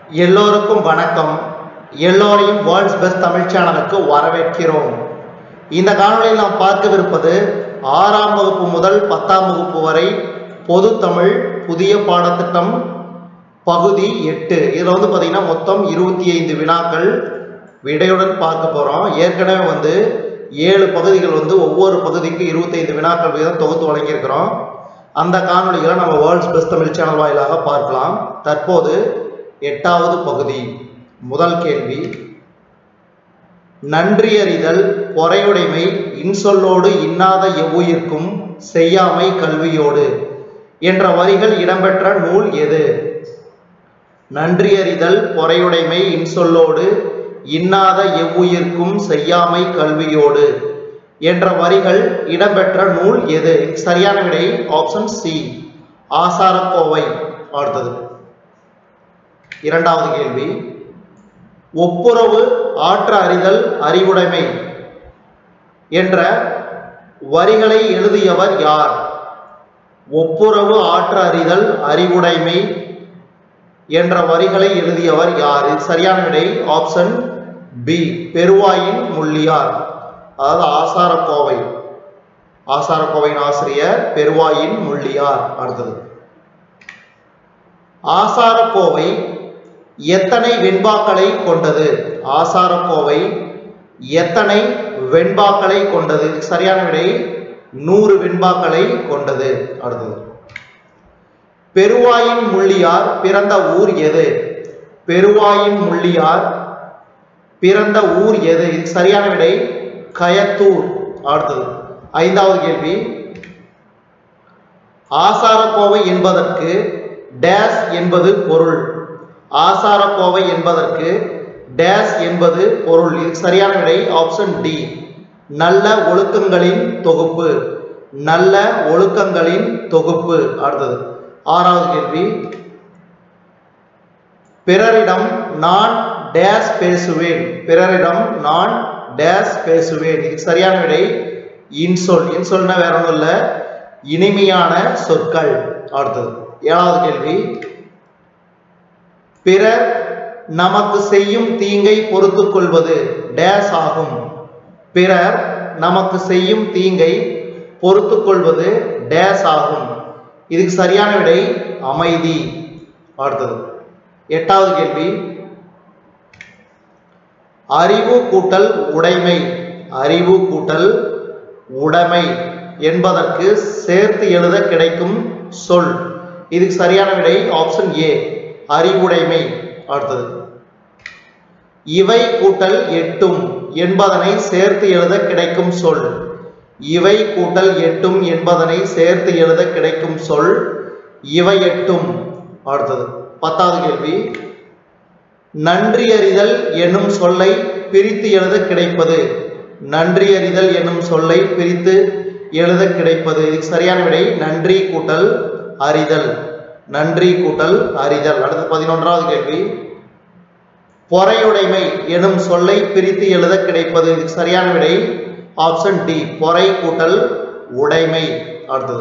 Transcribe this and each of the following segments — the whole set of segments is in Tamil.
எல்லோருக்கும் வணக்கம் எல்லோரையும் வேர்ல்ட்ஸ் பெஸ்ட் தமிழ் சேனலுக்கு வரவேற்கிறோம் இந்த காணொளியில் நாம் பார்க்கவிருப்பது ஆறாம் வகுப்பு முதல் பத்தாம் வகுப்பு வரை பொது தமிழ் புதிய பாடத்திட்டம் பகுதி எட்டு இதில் வந்து பார்த்தீங்கன்னா மொத்தம் இருபத்தி ஐந்து வினாக்கள் விடையுடன் பார்க்க போகிறோம் ஏற்கனவே வந்து ஏழு பகுதிகள் வந்து ஒவ்வொரு பகுதிக்கு இருபத்தைந்து வினாக்கள் வீதம் தொகுத்து வழங்கியிருக்கிறோம் அந்த காணொளிகளை நம்ம வேர்ல்ட்ஸ் பெஸ்ட் தமிழ் சேனல் வாயிலாக பார்க்கலாம் தற்போது எட்டாவது பகுதி முதல் கேள்வி நன்றியறிதல் பொறையுடைமை இன்சொல்லோடு இன்னாத எவ்வுயிர்க்கும் செய்யாமை கல்வியோடு என்ற வரிகள் இடம்பெற்ற நூல் எது நன்றியறிதல் பொறையுடைமை இன்சொல்லோடு இன்னாத எவ்வுயிர்க்கும் செய்யாமை கல்வியோடு என்ற வரிகள் இடம்பெற்ற நூல் எது சரியான விடை ஆப்ஷன் சி ஆசாரக்கோவை அடுத்தது இரண்டாவது கேள்வி ஒப்புரவு ஆற்ற அறிதல் அறிவுடைமை என்ற வரிகளை எழுதியவர் யார் ஒப்புரவு ஆற்ற அறிதல் அறிவுடைமை என்ற வரிகளை எழுதியவர் யார் இது சரியான விடை ஆப்ஷன் பி பெருவாயின் முள்ளியார் அதாவது ஆசாரக்கோவை ஆசாரக்கோவையின் ஆசிரியர் பெருவாயின் முள்ளியார் அடுத்தது ஆசாரக்கோவை எத்தனை வெண்பாக்களை கொண்டது ஆசாரக்கோவை எத்தனை வெண்பாக்களை கொண்டது இதுக்கு சரியான விடை நூறு வெண்பாக்களை கொண்டது அடுத்தது பெருவாயின் முள்ளியார் பிறந்த ஊர் எது பெருவாயின் முள்ளியார் பிறந்த ஊர் எது இது சரியான விடை கயத்தூர் அடுத்தது ஐந்தாவது கேள்வி ஆசாரக்கோவை என்பதற்கு டேஸ் என்பது பொருள் ஆசாரக்கோவை என்பதற்கு டேஸ் என்பது பொருள் இது சரியான விடை ஆப்ஷன் டி நல்ல ஒழுக்கங்களின் தொகுப்பு நல்ல ஒழுக்கங்களின் தொகுப்பு அடுத்தது ஆறாவது கேள்வி பிறரிடம் நான் டேஸ் பேசுவேன் பிறரிடம் நான் டேஸ் பேசுவேன் இது சரியான விடை இன்சொல் இன்சொல்னா வேற ஒன்றும் இல்லை இனிமையான சொற்கள் அடுத்தது ஏழாவது கேள்வி பிறர் நமக்கு செய்யும் தீங்கை பொறுத்து கொள்வது டேஸ் ஆகும் பிறர் நமக்கு செய்யும் தீங்கை பொறுத்து கொள்வது டேஸ் ஆகும் இதுக்கு சரியான விடை அமைதி அடுத்தது எட்டாவது கேள்வி அறிவு கூட்டல் உடைமை அறிவு கூட்டல் உடைமை என்பதற்கு சேர்த்து எழுத கிடைக்கும் சொல் இதுக்கு சரியான விடை ஆப்ஷன் ஏ அறிவுடைமை அடுத்தது இவை கூட்டல் எட்டும் என்பதனை சேர்த்து எழுத கிடைக்கும் சொல் இவை கூட்டல் எட்டும் என்பதனை சேர்த்து எழுத கிடைக்கும் சொல் இவை எட்டும் அடுத்தது பத்தாவது கேள்வி நன்றியறிதல் என்னும் சொல்லை பிரித்து எழுத கிடைப்பது நன்றியறிதல் என்னும் சொல்லை பிரித்து எழுத கிடைப்பது இதுக்கு சரியான விடை நன்றி கூட்டல் அறிதல் நன்றி கூட்டல் அறிதல் அடுத்து பதினொன்றாவது கேள்வி பொறையுடைமை எனும் சொல்லை பிரித்து எழுத கிடைப்பது இதுக்கு சரியான விடை ஆப்ஷன் டி பொறை கூட்டல் உடைமை அடுத்தது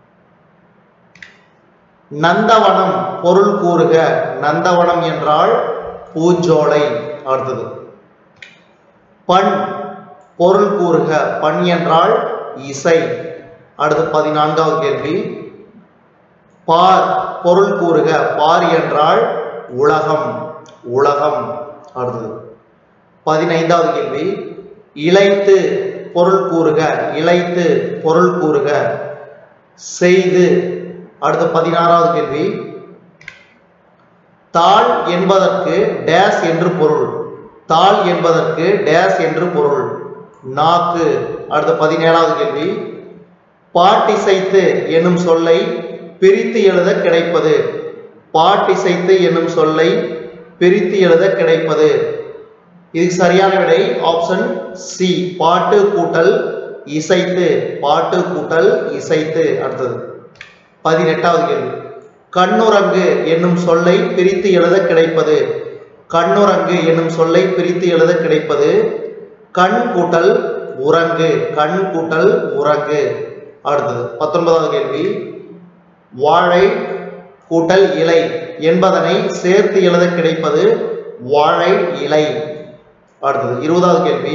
நந்தவனம் பொருள் கூறுக நந்தவனம் என்றால் பூஞ்சோலை அடுத்தது பண் பொருள் கூறுக பண் என்றால் இசை அடுத்து பதினான்காவது கேள்வி பார் பொருள் கூறுக பார் என்றால் உலகம் உலகம் அடுத்தது பதினைந்தாவது கேள்வி இழைத்து பொருள் கூறுக இழைத்து பொருள் கூறுக செய்து அடுத்த பதினாறாவது கேள்வி தாள் என்பதற்கு டேஸ் என்று பொருள் தாள் என்பதற்கு டேஸ் என்று பொருள் நாக்கு அடுத்த பதினேழாவது கேள்வி பாட்டிசைத்து என்னும் சொல்லை பிரித்து எழுத கிடைப்பது பாட்டிசைத்து என்னும் சொல்லை பிரித்து எழுத கிடைப்பது இதுக்கு சரியான விடை ஆப்ஷன் சி பாட்டு கூட்டல் இசைத்து பாட்டு கூட்டல் இசைத்து அடுத்தது பதினெட்டாவது கேள்வி கண்ணுரங்கு என்னும் சொல்லை பிரித்து எழுத கிடைப்பது கண்ணுரங்கு என்னும் சொல்லை பிரித்து எழுத கிடைப்பது கண் கூட்டல் உறங்கு கண் கூட்டல் உறங்கு அடுத்தது பத்தொன்பதாவது கேள்வி வாழை கூட்டல் இலை என்பதனை சேர்த்து எழுத கிடைப்பது வாழை இலை அடுத்தது இருபதாவது கேள்வி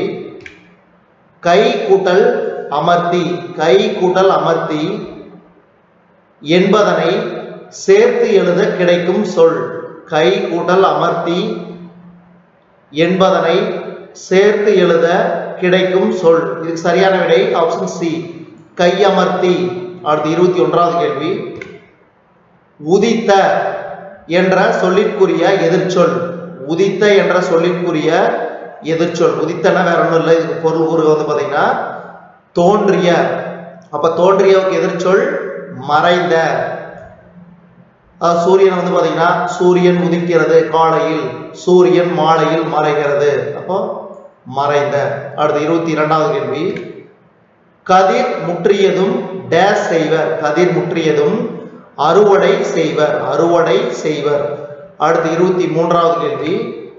கை கூட்டல் அமர்த்தி கை கூட்டல் அமர்த்தி என்பதனை சேர்த்து எழுத கிடைக்கும் சொல் கை கூட்டல் அமர்த்தி என்பதனை சேர்த்து எழுத கிடைக்கும் சொல் இதுக்கு சரியான விடை ஆப்ஷன் சி கையமர்த்தி அடுத்து இருபத்தி ஒன்றாவது கேள்வி உதித்த என்ற சொல்லிற்குரிய எதிர்ச்சொல் உதித்த என்ற சொல்லிற்குரிய எதிர்ச்சொல் உதித்தன வேற ஒன்றும் இல்லை இதுக்கு பொருள் கூறு வந்து பார்த்தீங்கன்னா தோன்றிய அப்ப தோன்றியவுக்கு எதிர்ச்சொல் மறைந்த அதாவது சூரியன் வந்து பாத்தீங்கன்னா சூரியன் உதிக்கிறது காலையில் சூரியன் மாலையில் மறைகிறது அப்போ மறைந்த அடுத்து இருபத்தி இரண்டாவது கேள்வி கதிர் முற்றியதும் டேஸ் செய்வர் கதிர் முற்றியதும் அறுவடை செய்வர் அறுவடை செய்வர் அடுத்து இருபத்தி மூன்றாவது கேள்வி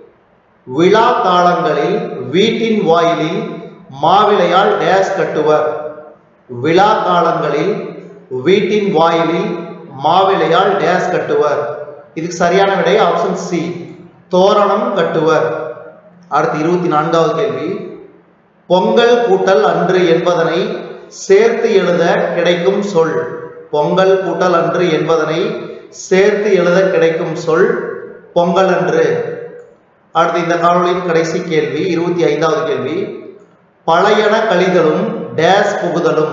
விழா காலங்களில் வீட்டின் வாயிலில் மாவிளையால் டேஸ் கட்டுவர் விழா காலங்களில் வீட்டின் வாயிலில் மாவிளையால் டேஸ் கட்டுவர் இதுக்கு சரியான விடை ஆப்ஷன் சி தோரணம் கட்டுவர் அடுத்து இருபத்தி நான்காவது கேள்வி பொங்கல் கூட்டல் அன்று என்பதனை சேர்த்து எழுத கிடைக்கும் சொல் பொங்கல் கூட்டல் அன்று என்பதனை சேர்த்து எழுத கிடைக்கும் சொல் பொங்கல் அன்று அடுத்து இந்த காணொளியின் கடைசி கேள்வி இருபத்தி ஐந்தாவது கேள்வி பழையன கழிதலும் டேஸ் புகுதலும்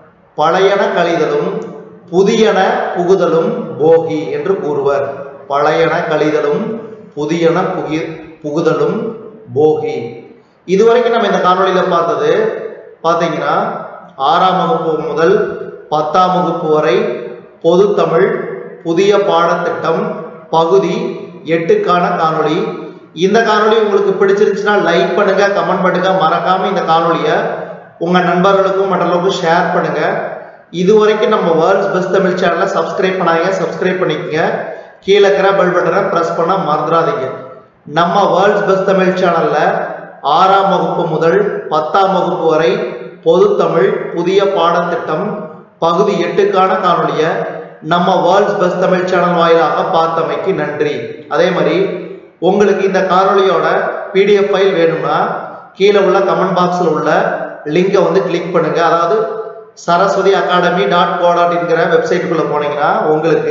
பழையன கழிதலும் புதியன புகுதலும் போகி என்று கூறுவர் பழையன கழிதலும் புதியன புகி புகுதலும் போகி இதுவரைக்கும் நம்ம இந்த காணொளியில பார்த்தது பார்த்தீங்கன்னா ஆறாம் வகுப்பு முதல் பத்தாம் வகுப்பு வரை பொதுத்தமிழ் புதிய பாடத்திட்டம் பகுதி எட்டுக்கான காணொளி இந்த காணொளி உங்களுக்கு பிடிச்சிருந்துச்சுன்னா லைக் பண்ணுங்க கமெண்ட் பண்ணுங்க மறக்காம இந்த காணொளியை உங்க நண்பர்களுக்கும் மற்றவர்களுக்கும் ஷேர் பண்ணுங்க இது வரைக்கும் நம்ம வேர்ல்ட்ஸ் பெஸ்ட் தமிழ் சேனலை சப்ஸ்கிரைப் பண்ணாங்க சப்ஸ்கிரைப் பண்ணிக்கங்க கீழே இருக்கிற பெல் பட்டனை ப்ரெஸ் பண்ண மறந்துடாதீங்க நம்ம வேர்ல்ட்ஸ் பெஸ்ட் தமிழ் சேனல்ல ஆறாம் வகுப்பு முதல் பத்தாம் வகுப்பு வரை பொதுத்தமிழ் புதிய பாடத்திட்டம் பகுதி எட்டுக்கான காணொளியை நம்ம வேர்ல்ட்ஸ் பெஸ்ட் தமிழ் சேனல் வாயிலாக பார்த்தமைக்கு நன்றி அதே மாதிரி உங்களுக்கு இந்த காணொளியோட பிடிஎஃப் ஃபைல் வேணும்னா கீழே உள்ள கமெண்ட் பாக்ஸில் உள்ள லிங்கை வந்து கிளிக் பண்ணுங்க அதாவது Saraswathi academy dot co dot என்கிற வெப்சைட்டுக்குள்ளே போனீங்கன்னா உங்களுக்கு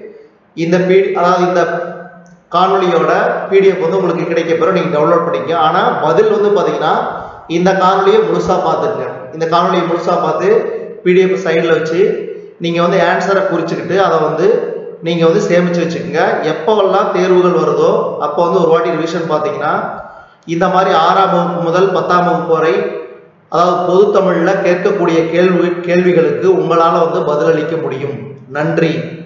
இந்த பி அதாவது இந்த காணொளியோட பிடிஎஃப் வந்து உங்களுக்கு கிடைக்க பிறகு நீங்கள் டவுன்லோட் பண்ணிக்க ஆனால் பதில் வந்து பார்த்தீங்கன்னா இந்த காணொளியை முழுசாக பார்த்துருங்க இந்த காணொளியை முழுசாக பார்த்து பிடிஎஃப் சைடில் வச்சு நீங்கள் வந்து ஆன்சரை குறிச்சுக்கிட்டு அதை வந்து நீங்கள் வந்து சேமித்து வச்சுக்கோங்க எப்போவெல்லாம் தேர்வுகள் வருதோ அப்போ வந்து ஒரு வாட்டி ரிவிஷன் பார்த்தீங்கன்னா இந்த மாதிரி ஆறாம் வகுப்பு முதல் பத்தாம் வகுப்பு வரை அதாவது பொதுத்தமிழில் கேட்கக்கூடிய கேள்வி கேள்விகளுக்கு உங்களால் வந்து பதிலளிக்க முடியும் நன்றி